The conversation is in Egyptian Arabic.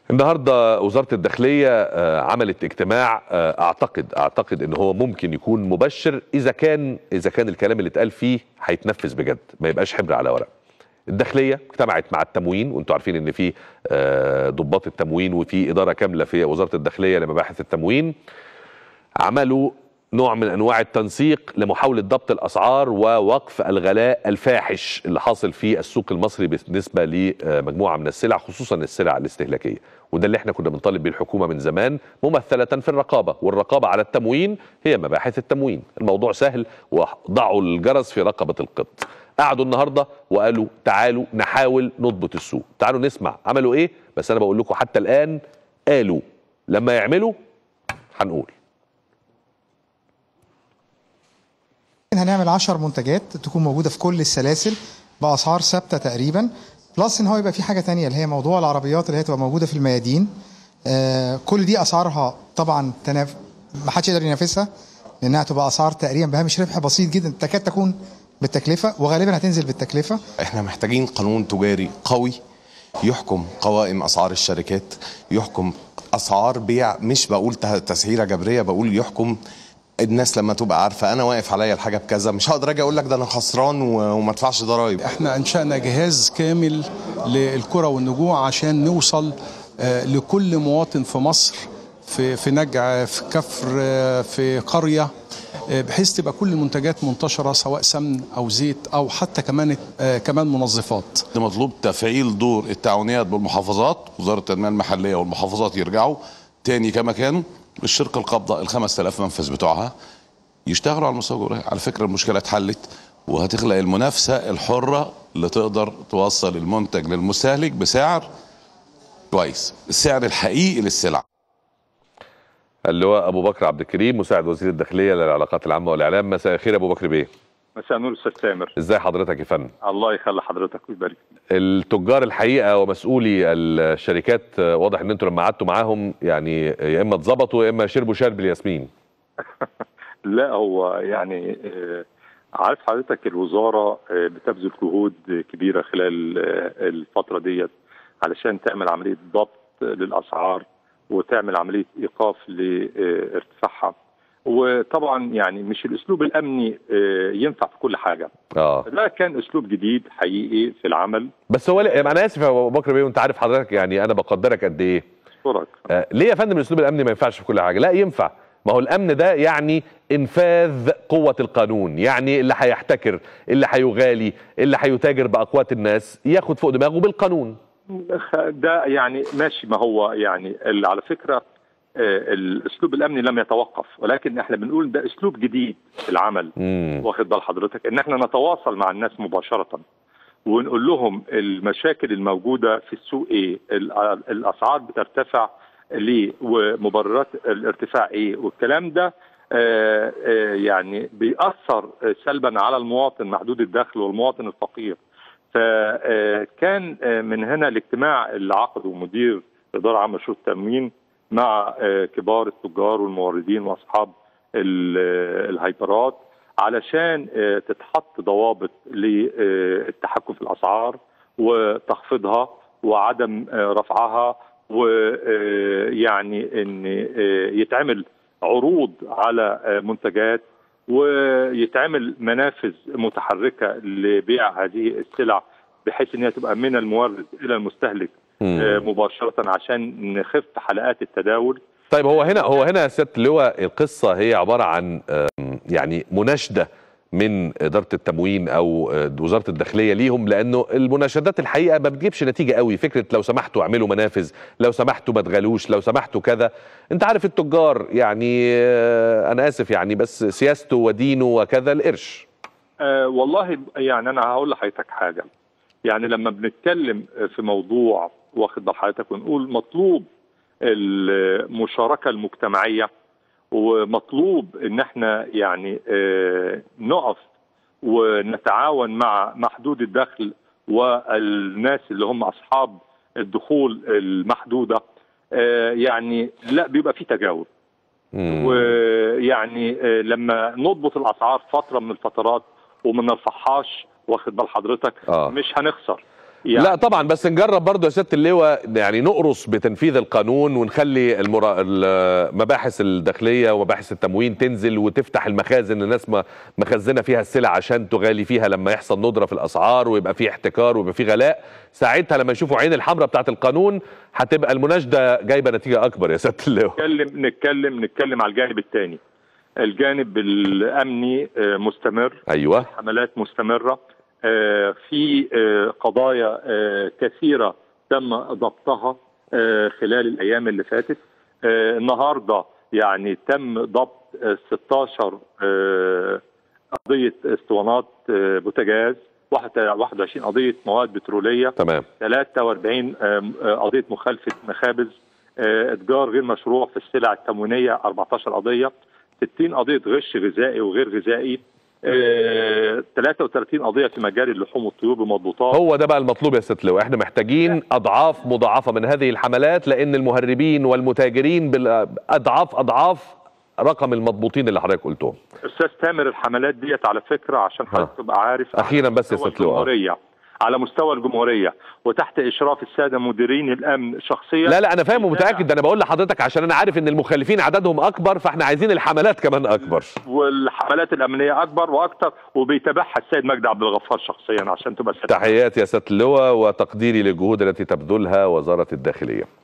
النهارده وزاره الداخليه آه، عملت اجتماع آه، اعتقد اعتقد ان هو ممكن يكون مبشر اذا كان اذا كان الكلام اللي اتقال فيه هيتنفذ بجد ما يبقاش حبر على ورق. الداخليه اجتمعت مع التموين وانتم عارفين ان في آه، ضباط التموين وفي اداره كامله في وزاره الداخليه لمباحث التموين عملوا نوع من انواع التنسيق لمحاوله ضبط الاسعار ووقف الغلاء الفاحش اللي حاصل في السوق المصري بالنسبه لمجموعه من السلع خصوصا السلع الاستهلاكيه وده اللي احنا كنا بنطالب بيه الحكومه من زمان ممثله في الرقابه والرقابه على التموين هي مباحث التموين الموضوع سهل وضعوا الجرس في رقبه القط قعدوا النهارده وقالوا تعالوا نحاول نضبط السوق تعالوا نسمع عملوا ايه بس انا بقول لكم حتى الان قالوا لما يعملوا هنقول هنعمل 10 منتجات تكون موجوده في كل السلاسل باسعار ثابته تقريبا بلس ان هو يبقى في حاجه تانية اللي هي موضوع العربيات اللي هي تبقى موجوده في الميادين آه كل دي اسعارها طبعا تناف... ما حدش يقدر ينافسها لانها تبقى اسعار تقريبا بهامش ربح بسيط جدا تكاد تكون بالتكلفه وغالبا هتنزل بالتكلفه احنا محتاجين قانون تجاري قوي يحكم قوائم اسعار الشركات يحكم اسعار بيع مش بقول ته- تسعيره جبريه بقول يحكم الناس لما تبقى عارفه انا واقف عليا الحاجه بكذا مش هقدر اجي اقول لك ده انا خسران و- وما ادفعش ضرايب احنا انشأنا جهاز كامل للكرة والنجوع عشان نوصل آه، لكل مواطن في مصر في في نجع في كفر آه، في قرية آه، بحيث تبقى كل المنتجات منتشرة سواء سمن أو زيت أو حتى كمان آه، كمان منظفات ده مطلوب تفعيل دور التعاونيات بالمحافظات وزاره التنميه المحليه والمحافظات يرجعوا تاني كما كانوا الشركه القابضه ال 5000 منفذ بتوعها يشتغلوا على المستوى الجغرافي على فكره المشكله اتحلت وهتخلق المنافسه الحره اللي تقدر توصل المنتج للمستهلك بسعر كويس السعر الحقيقي للسلع اللي هو ابو بكر عبد الكريم مساعد وزير الداخليه للعلاقات العامه والاعلام مساء الخير يا ابو بكر بيه مساء النور استاذ تامر ازاي حضرتك يا فندم الله يخلي حضرتك ويبارك فيك. التجار الحقيقه ومسؤولي الشركات آه، واضح ان انتوا لما قعدتوا معاهم يعني يا اما اتظبطوا يا اما شربوا شرب الياسمين لا هو يعني آه، عارف حضرتك الوزاره آه، بتبذل جهود كبيره خلال آه، الفتره ديت علشان تعمل عمليه ضبط للاسعار وتعمل عمليه ايقاف لارتفاعها وطبعا يعني مش الاسلوب الامني آه، ينفع في كل حاجه اه ده كان اسلوب جديد حقيقي في العمل بس هو لا- انا اسف يا ابو بكر بيه وانت عارف حضرتك يعني انا بقدرك قد ايه اشكرك آه، ليه يا فندم الاسلوب الامني ما ينفعش في كل حاجه لا ينفع ما هو الامن ده يعني انفاذ قوه القانون يعني اللي هيحتكر اللي هيغالي اللي هيتاجر باقوات الناس ياخد فوق دماغه بالقانون ده يعني ماشي ما هو يعني اللي على فكره آه، الاسلوب الامني لم يتوقف ولكن احنا بنقول ده اسلوب جديد في العمل مم. واخد بال حضرتك ان احنا نتواصل مع الناس مباشره ونقول لهم المشاكل الموجوده في السوق ايه ال- الاسعار بترتفع ليه ومبررات الارتفاع ايه والكلام ده آه، آه، يعني بيأثر سلبا على المواطن محدود الدخل والمواطن الفقير فكان من هنا الاجتماع اللي عقده مدير إدارة عامة شؤون التموين مع آه، كبار التجار والموردين وأصحاب ال- الهايبرات علشان آه، تتحط ضوابط للتحكم في الأسعار وتخفيضها وعدم آه، رفعها ويعني ان آه، يتعمل عروض على آه، منتجات ويتعمل منافذ متحركه لبيع هذه السلع بحيث انها تبقى من المورد الى المستهلك مم. آه، مباشره عشان نخف حلقات التداول طيب هو هنا هو هنا يا سياده اللواء القصه هي عباره عن آم، يعني مناشده من اداره التموين او آه، وزاره الداخليه ليهم لانه المناشدات الحقيقه ما بتجيبش نتيجه قوي فكره لو سمحتوا اعملوا منافذ لو سمحتوا ما تغلوش لو سمحتوا كذا انت عارف التجار يعني آه، انا اسف يعني بس سياسته ودينه وكذا القرش آه والله يعني انا هقول لحضرتك حاجه يعني لما بنتكلم في موضوع واخد بال حضرتك ونقول مطلوب المشاركه المجتمعيه ومطلوب ان احنا يعني آه نقف ونتعاون مع محدود الدخل والناس اللي هم اصحاب الدخول المحدوده آه يعني لا بيبقى في تجاوب مم. ويعني آه، لما نضبط الاسعار فتره من الفترات وما نرفعهاش واخد بال حضرتك آه. مش هنخسر يعني لا طبعا بس نجرب برضه يا سياده اللواء يعني نقرص بتنفيذ القانون ونخلي المرا... المباحث الداخليه ومباحث التموين تنزل وتفتح المخازن الناس ما مخزنه فيها السلع عشان تغالي فيها لما يحصل ندره في الاسعار ويبقى في احتكار ويبقى في غلاء ساعتها لما يشوفوا عين الحمراء بتاعت القانون هتبقى المناشده جايبه نتيجه اكبر يا سياده اللواء نتكلم نتكلم نتكلم على الجانب الثاني الجانب الامني آه، مستمر ايوه حملات مستمره آه، في آه، قضايا آه، كثيره تم ضبطها آه، خلال الايام اللي فاتت آه، النهارده يعني تم ضبط آه، 16 آه، قضيه اسطوانات آه، بوتاجاز 21 قضيه مواد بتروليه تمام 43 آم، آه، قضيه مخالفه مخابز آه، اتجار غير مشروع في السلع التموينيه 14 قضيه 60 قضيه غش غذائي وغير غذائي آه، 33 قضيه في مجال اللحوم والطيور بمضبوطات هو ده بقى المطلوب يا سياده اللواء احنا محتاجين اضعاف مضاعفه من هذه الحملات لان المهربين والمتاجرين بالاضعاف اضعاف رقم المضبوطين اللي حضرتك قلتهم استاذ تامر الحملات ديت على فكره عشان حضرتك تبقى عارف أخيراً بس يا على مستوى ست لؤي. الجمهوريه على مستوى الجمهوريه وتحت اشراف الساده مديرين الامن شخصيا لا لا انا فاهم ومتاكد ده انا بقول لحضرتك عشان انا عارف ان المخالفين عددهم اكبر فاحنا عايزين الحملات كمان اكبر والحملات الامنيه اكبر واكثر وبيتابعها السيد مجدي عبد الغفار شخصيا عشان تبقى سيادة تحياتي يا سياده اللواء وتقديري للجهود التي تبذلها وزاره الداخليه